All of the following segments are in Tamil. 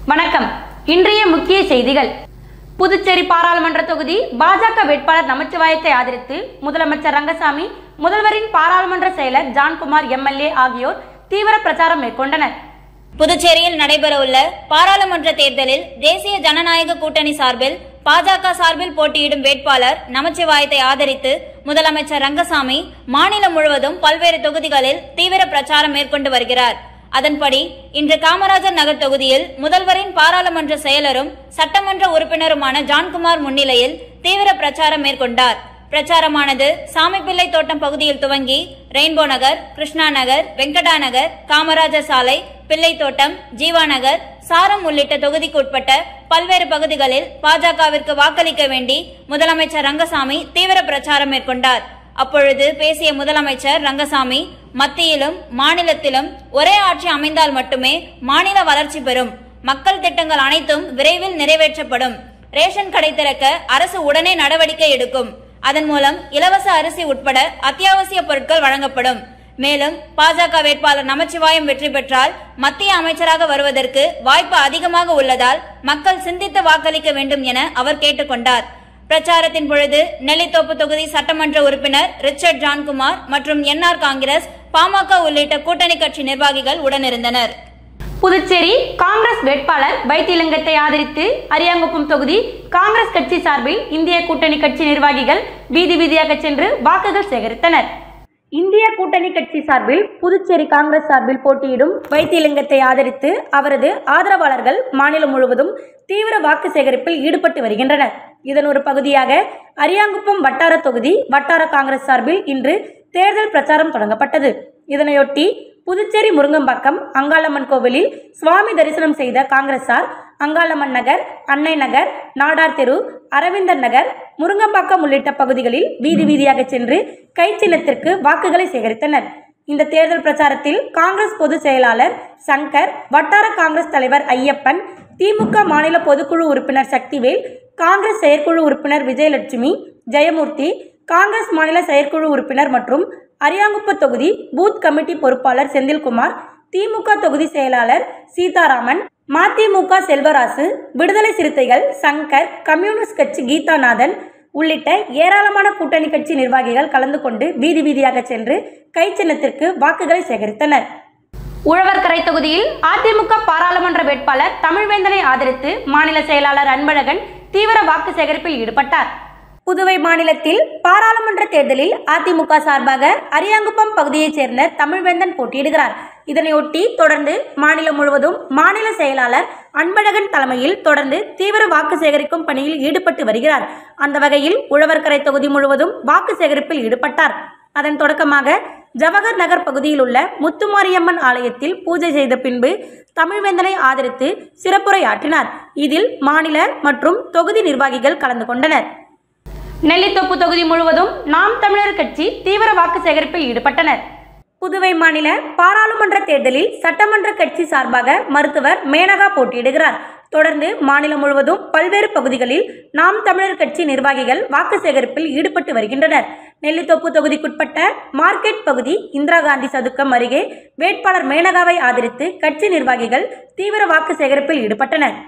வணக்கம் இன்றைய முக்கிய செய்திகள் புதுச்சேரி பாராளுமன்ற தொகுதி பாஜக வேட்பாளர் நமச்சிவாயத்தை ஆதரித்து முதலமைச்சர் ரங்கசாமி முதல்வரின் பாராளுமன்ற செயலர் ஜான்குமார் எம்எல்ஏ ஆகியோர் தீவிர பிரச்சாரம் மேற்கொண்டனர் புதுச்சேரியில் நடைபெறவுள்ள பாராளுமன்ற தேர்தலில் தேசிய ஜனநாயக கூட்டணி சார்பில் பாஜக சார்பில் போட்டியிடும் வேட்பாளர் நமச்சிவாயத்தை ஆதரித்து முதலமைச்சர் ரங்கசாமி மாநிலம் முழுவதும் பல்வேறு தொகுதிகளில் தீவிர பிரச்சாரம் மேற்கொண்டு வருகிறார் அதன்படி இன்று காமராஜர் நகர் தொகுதியில் முதல்வரின் பாராளுமன்ற செயலரும் சட்டமன்ற உறுப்பினருமான ஜான்குமார் முன்னிலையில் தீவிர பிரச்சாரம் மேற்கொண்டார் பிரச்சாரமானது சாமிப்பிள்ளை தோட்டம் பகுதியில் துவங்கி ரெயின்போ நகர் கிருஷ்ணா நகர் வெங்கடா நகர் காமராஜர் சாலை பிள்ளை தோட்டம் ஜீவா நகர் சாரம் உள்ளிட்ட தொகுதிக்கு உட்பட்ட பல்வேறு பகுதிகளில் பாஜகவிற்கு வாக்களிக்க வேண்டி முதலமைச்சர் ரங்கசாமி தீவிர பிரச்சாரம் மேற்கொண்டார் அப்பொழுது பேசிய முதலமைச்சர் ரங்கசாமி மத்தியிலும் மாநிலத்திலும் ஒரே ஆட்சி அமைந்தால் மட்டுமே மாநில வளர்ச்சி பெறும் மக்கள் திட்டங்கள் அனைத்தும் விரைவில் நிறைவேற்றப்படும் ரேஷன் கடை திறக்க அரசு உடனே நடவடிக்கை எடுக்கும் அதன் மூலம் இலவச அரிசி உட்பட அத்தியாவசிய பொருட்கள் வழங்கப்படும் மேலும் பாஜக வேட்பாளர் நமச்சிவாயம் வெற்றி பெற்றால் மத்திய அமைச்சராக வருவதற்கு வாய்ப்பு அதிகமாக உள்ளதால் மக்கள் சிந்தித்து வாக்களிக்க வேண்டும் என அவர் கேட்டுக்கொண்டார் பிரச்சாரத்தின் பொழுது நெல்லித்தோப்பு தொகுதி சட்டமன்ற உறுப்பினர் ரிச்சர்ட் ஜான்குமார் மற்றும் என்ஆர் காங்கிரஸ் பாமக உள்ளிட்ட கூட்டணி கட்சி நிர்வாகிகள் உடனிருந்தனர் புதுச்சேரி காங்கிரஸ் வேட்பாளர் வைத்திலிங்கத்தை ஆதரித்து அரியாங்குப்பம் தொகுதி காங்கிரஸ் கட்சி சார்பில் இந்திய கூட்டணி கட்சி நிர்வாகிகள் வீதி வீதியாக சென்று வாக்குகள் சேகரித்தனர் இந்திய கூட்டணி கட்சி சார்பில் புதுச்சேரி காங்கிரஸ் சார்பில் போட்டியிடும் வைத்திலிங்கத்தை ஆதரித்து அவரது ஆதரவாளர்கள் மாநிலம் முழுவதும் தீவிர வாக்கு சேகரிப்பில் ஈடுபட்டு வருகின்றனர் இதன் ஒரு பகுதியாக அரியாங்குப்பம் வட்டார தொகுதி வட்டார காங்கிரஸ் சார்பில் இன்று தேர்தல் பிரச்சாரம் தொடங்கப்பட்டது இதனையொட்டி புதுச்சேரி முருங்கம்பாக்கம் அங்காளம்மன் கோவிலில் சுவாமி தரிசனம் செய்த காங்கிரசார் அங்காளம்மன் நகர் அன்னை நகர் நாடார் தெரு அரவிந்தர் நகர் முருங்கம்பாக்கம் உள்ளிட்ட பகுதிகளில் வீதி வீதியாக சென்று கைச்சின்னத்திற்கு வாக்குகளை சேகரித்தனர் இந்த தேர்தல் பிரச்சாரத்தில் காங்கிரஸ் பொதுச் செயலாளர் சங்கர் வட்டார காங்கிரஸ் தலைவர் ஐயப்பன் திமுக மாநில பொதுக்குழு உறுப்பினர் சக்திவேல் காங்கிரஸ் செயற்குழு உறுப்பினர் விஜயலட்சுமி ஜெயமூர்த்தி காங்கிரஸ் மாநில செயற்குழு உறுப்பினர் மற்றும் அரியாங்குப்ப தொகுதி பூத் கமிட்டி பொறுப்பாளர் செந்தில்குமார் திமுக தொகுதி செயலாளர் சீதாராமன் மதிமுக செல்வராசு விடுதலை சிறுத்தைகள் சங்கர் கம்யூனிஸ்ட் கட்சி கீதாநாதன் உள்ளிட்ட ஏராளமான கூட்டணி கட்சி நிர்வாகிகள் கலந்து கொண்டு வீதி வீதியாக சென்று கைச்சின்னத்திற்கு வாக்குகளை சேகரித்தனர் உழவர்கரை தொகுதியில் அதிமுக பாராளுமன்ற வேட்பாளர் தமிழ்வேந்தனை ஆதரித்து மாநில செயலாளர் அன்பழகன் தீவிர வாக்கு சேகரிப்பில் ஈடுபட்டார் புதுவை மாநிலத்தில் பாராளுமன்ற தேர்தலில் அதிமுக சார்பாக அரியாங்குப்பம் பகுதியைச் சேர்ந்த தமிழ்வேந்தன் போட்டியிடுகிறார் இதனையொட்டி தொடர்ந்து மாநிலம் முழுவதும் மாநில செயலாளர் அன்பழகன் தலைமையில் தொடர்ந்து தீவிர வாக்கு சேகரிக்கும் பணியில் ஈடுபட்டு வருகிறார் அந்த வகையில் உழவர்கரை தொகுதி முழுவதும் வாக்கு சேகரிப்பில் ஈடுபட்டார் அதன் தொடக்கமாக ஜவஹர் நகர் பகுதியில் உள்ள முத்துமாரியம்மன் ஆலயத்தில் பூஜை செய்த பின்பு தமிழ்வேந்தனை ஆதரித்து சிறப்புரை ஆற்றினார் இதில் மாநில மற்றும் தொகுதி நிர்வாகிகள் கலந்து கொண்டனர் நெல்லித்தோப்பு தொகுதி முழுவதும் நாம் தமிழர் கட்சி தீவிர வாக்கு சேகரிப்பில் ஈடுபட்டனர் புதுவை மாநில பாராளுமன்ற தேர்தலில் சட்டமன்ற கட்சி சார்பாக மருத்துவர் மேனகா போட்டியிடுகிறார் தொடர்ந்து மாநிலம் முழுவதும் பல்வேறு பகுதிகளில் நாம் தமிழர் கட்சி நிர்வாகிகள் வாக்கு சேகரிப்பில் ஈடுபட்டு வருகின்றனர் நெல்லித்தோப்பு தொகுதிக்குட்பட்ட மார்க்கெட் பகுதி இந்திரா காந்தி சதுக்கம் அருகே வேட்பாளர் மேனகாவை ஆதரித்து கட்சி நிர்வாகிகள் தீவிர வாக்கு சேகரிப்பில் ஈடுபட்டனர்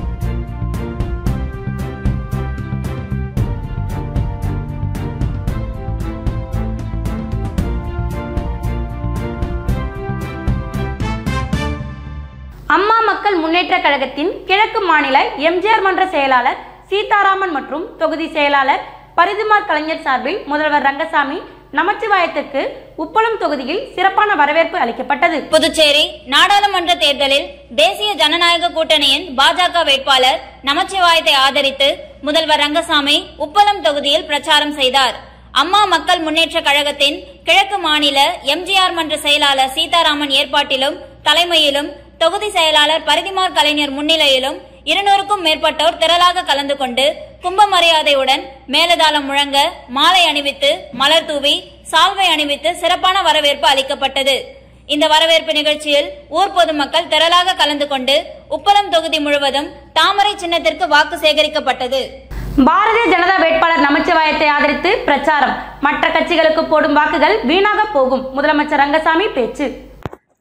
அம்மா மக்கள் முன்னேற்ற கழகத்தின் கிழக்கு மாநில எம்ஜிஆர் மன்ற செயலாளர் சீதாராமன் மற்றும் தொகுதி செயலாளர் பரிதிமார் கலைஞர் சார்பில் முதல்வர் ரங்கசாமி நமச்சிவாயத்திற்கு உப்பளம் தொகுதியில் சிறப்பான வரவேற்பு அளிக்கப்பட்டது புதுச்சேரி நாடாளுமன்ற தேர்தலில் தேசிய ஜனநாயக கூட்டணியின் பாஜக வேட்பாளர் நமச்சிவாயத்தை ஆதரித்து முதல்வர் ரங்கசாமி உப்பளம் தொகுதியில் பிரச்சாரம் செய்தார் அம்மா மக்கள் முன்னேற்ற கழகத்தின் கிழக்கு மாநில எம்ஜிஆர் மன்ற செயலாளர் சீதாராமன் ஏற்பாட்டிலும் தலைமையிலும் தொகுதி செயலாளர் பரிதிமார் கலைஞர் முன்னிலையிலும் இருநூறுக்கும் மேற்பட்டோர் திரளாக கலந்து கொண்டு கும்ப மரியாதையுடன் மேலதாளம் முழங்க மாலை அணிவித்து மலர் தூவி சால்வை அணிவித்து சிறப்பான வரவேற்பு அளிக்கப்பட்டது இந்த வரவேற்பு நிகழ்ச்சியில் ஊர் பொதுமக்கள் திரளாக கலந்து கொண்டு உப்பளம் தொகுதி முழுவதும் தாமரை சின்னத்திற்கு வாக்கு சேகரிக்கப்பட்டது பாரதிய ஜனதா வேட்பாளர் நமச்சிவாயத்தை ஆதரித்து பிரச்சாரம் மற்ற கட்சிகளுக்கு போடும் வாக்குகள் வீணாக போகும் முதலமைச்சர் ரங்கசாமி பேச்சு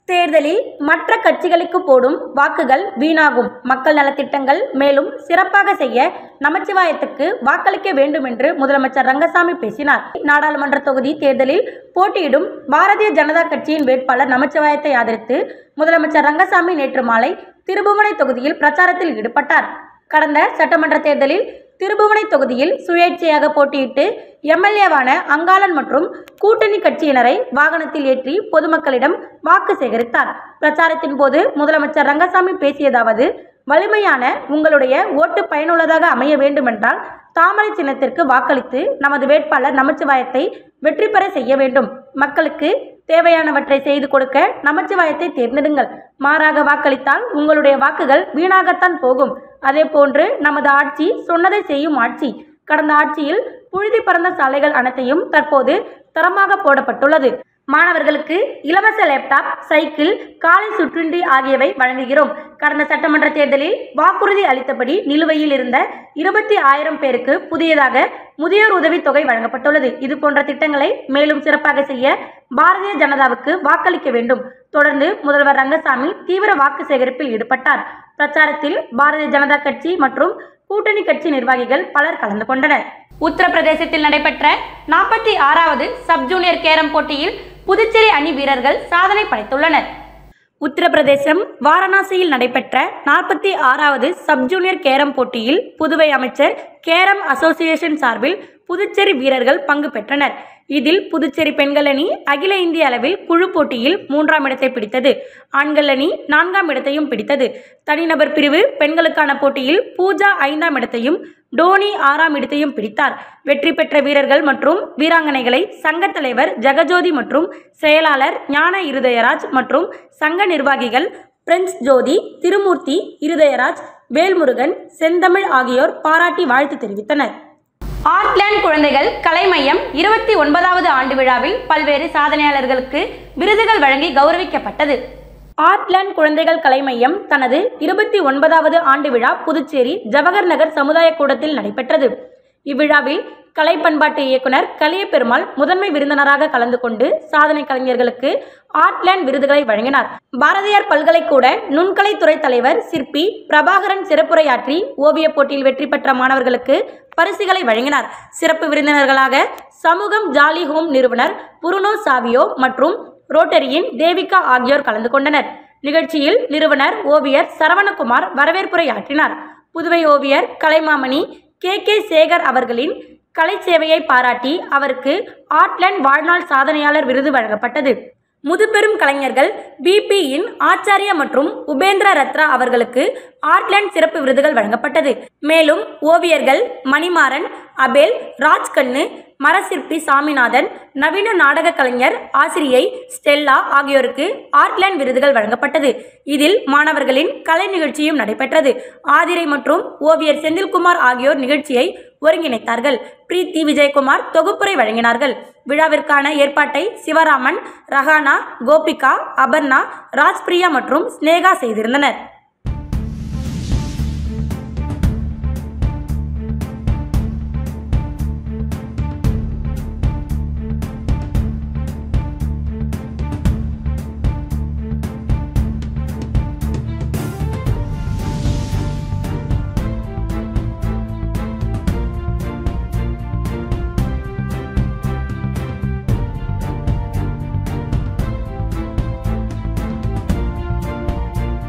தேர்தலில் மற்ற கட்சிகளுக்கு போடும் வாக்குகள் வீணாகும் மக்கள் நலத்திட்டங்கள் மேலும் சிறப்பாக செய்ய நமச்சிவாயத்துக்கு வாக்களிக்க வேண்டும் என்று முதலமைச்சர் ரங்கசாமி பேசினார் நாடாளுமன்ற தொகுதி தேர்தலில் போட்டியிடும் பாரதிய ஜனதா கட்சியின் வேட்பாளர் நமச்சிவாயத்தை ஆதரித்து முதலமைச்சர் ரங்கசாமி நேற்று மாலை திருபுவனை தொகுதியில் பிரச்சாரத்தில் ஈடுபட்டார் கடந்த சட்டமன்ற தேர்தலில் திருபுவனை தொகுதியில் சுயேட்சையாக போட்டியிட்டு எம்எல்ஏவான அங்காளன் மற்றும் கூட்டணி கட்சியினரை வாகனத்தில் ஏற்றி பொதுமக்களிடம் வாக்கு சேகரித்தார் பிரச்சாரத்தின் போது முதலமைச்சர் ரங்கசாமி பேசியதாவது வலிமையான உங்களுடைய ஓட்டு பயனுள்ளதாக அமைய வேண்டுமென்றால் தாமரை சின்னத்திற்கு வாக்களித்து நமது வேட்பாளர் நமச்சிவாயத்தை வெற்றி பெற செய்ய வேண்டும் மக்களுக்கு தேவையானவற்றை செய்து கொடுக்க நமச்சிவாயத்தை தேர்ந்தெடுங்கள் மாறாக வாக்களித்தால் உங்களுடைய வாக்குகள் வீணாகத்தான் போகும் அதே போன்று நமது ஆட்சி சொன்னதை செய்யும் ஆட்சி கடந்த ஆட்சியில் புழுதி பறந்த சாலைகள் அனைத்தையும் தற்போது தரமாக போடப்பட்டுள்ளது மாணவர்களுக்கு இலவச லேப்டாப் சைக்கிள் காலை சுற்றுண்டி ஆகியவை வழங்குகிறோம் கடந்த சட்டமன்ற தேர்தலில் வாக்குறுதி அளித்தபடி நிலுவையில் இருந்த இருபத்தி ஆயிரம் பேருக்கு புதியதாக முதியோர் உதவித் தொகை வழங்கப்பட்டுள்ளது இது போன்ற திட்டங்களை மேலும் சிறப்பாக செய்ய பாரதிய ஜனதாவுக்கு வாக்களிக்க வேண்டும் தொடர்ந்து முதல்வர் ரங்கசாமி தீவிர வாக்கு சேகரிப்பில் ஈடுபட்டார் பிரச்சாரத்தில் பாரதிய ஜனதா கட்சி மற்றும் கூட்டணி கட்சி நிர்வாகிகள் பலர் கலந்து கொண்டனர் உத்தரப்பிரதேசத்தில் நடைபெற்ற நாற்பத்தி ஆறாவது சப் ஜூனியர் கேரம் போட்டியில் புதுச்சேரி அணி வீரர்கள் சாதனை படைத்துள்ளனர் உத்தரப்பிரதேசம் வாரணாசியில் நடைபெற்ற நாற்பத்தி ஆறாவது சப் ஜூனியர் கேரம் போட்டியில் புதுவை அமைச்சர் கேரம் அசோசியேஷன் சார்பில் புதுச்சேரி வீரர்கள் பங்கு பெற்றனர் இதில் புதுச்சேரி பெண்கள் அணி அகில இந்திய அளவில் குழு போட்டியில் மூன்றாம் இடத்தை பிடித்தது ஆண்கள் அணி நான்காம் இடத்தையும் பிடித்தது தனிநபர் பிரிவு பெண்களுக்கான போட்டியில் பூஜா ஐந்தாம் இடத்தையும் டோனி ஆறாம் இடத்தையும் பிடித்தார் வெற்றி பெற்ற வீரர்கள் மற்றும் வீராங்கனைகளை சங்க தலைவர் ஜெகஜோதி மற்றும் செயலாளர் ஞான இருதயராஜ் மற்றும் சங்க நிர்வாகிகள் பிரின்ஸ் ஜோதி திருமூர்த்தி இருதயராஜ் வேல்முருகன் செந்தமிழ் ஆகியோர் பாராட்டி வாழ்த்து தெரிவித்தனர் ஆர்ட்லேண்ட் குழந்தைகள் கலை மையம் இருபத்தி ஒன்பதாவது ஆண்டு விழாவில் பல்வேறு சாதனையாளர்களுக்கு விருதுகள் வழங்கி கௌரவிக்கப்பட்டது ஆர்ட்லேண்ட் குழந்தைகள் கலை மையம் தனது இருபத்தி ஒன்பதாவது ஆண்டு விழா புதுச்சேரி ஜவஹர் நகர் சமுதாய கூடத்தில் நடைபெற்றது இவ்விழாவில் கலை பண்பாட்டு இயக்குனர் கலியபெருமாள் முதன்மை விருந்தினராக கலந்து கொண்டு சாதனை கலைஞர்களுக்கு ஆர்ட்லேண்ட் விருதுகளை வழங்கினார் பாரதியார் பல்கலைக்கூட நுண்கலைத்துறை தலைவர் சிற்பி பிரபாகரன் சிறப்புரையாற்றி ஓவியப் போட்டியில் வெற்றி பெற்ற மாணவர்களுக்கு பரிசுகளை வழங்கினார் சிறப்பு விருந்தினர்களாக சமூகம் ஜாலி ஹோம் நிறுவனர் புருனோ சாவியோ மற்றும் ரோட்டரியின் தேவிகா ஆகியோர் கலந்து கொண்டனர் நிகழ்ச்சியில் நிறுவனர் ஓவியர் சரவணகுமார் வரவேற்புரையாற்றினார் புதுவை ஓவியர் கலைமாமணி கே கே சேகர் அவர்களின் கலை சேவையை பாராட்டி அவருக்கு ஆர்ட்லேண்ட் வாழ்நாள் சாதனையாளர் விருது வழங்கப்பட்டது முதுபெரும் கலைஞர்கள் பிபியின் ஆச்சாரியா மற்றும் உபேந்திர ரத்ரா அவர்களுக்கு ஆர்ட்லேண்ட் சிறப்பு விருதுகள் வழங்கப்பட்டது மேலும் ஓவியர்கள் மணிமாறன் அபேல் ராஜ்கண்ணு மரசிற்பி சாமிநாதன் நவீன நாடக கலைஞர் ஆசிரியை ஸ்டெல்லா ஆகியோருக்கு ஆர்ட்லேண்ட் விருதுகள் வழங்கப்பட்டது இதில் மாணவர்களின் கலை நிகழ்ச்சியும் நடைபெற்றது ஆதிரை மற்றும் ஓவியர் செந்தில்குமார் ஆகியோர் நிகழ்ச்சியை ஒருங்கிணைத்தார்கள் பிரீத்தி விஜயகுமார் தொகுப்புரை வழங்கினார்கள் விழாவிற்கான ஏற்பாட்டை சிவராமன் ரஹானா கோபிகா அபர்ணா ராஜ்பிரியா மற்றும் ஸ்னேகா செய்திருந்தனர்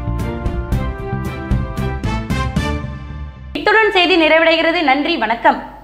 இத்துடன் செய்தி நிறைவடைகிறது நன்றி வணக்கம்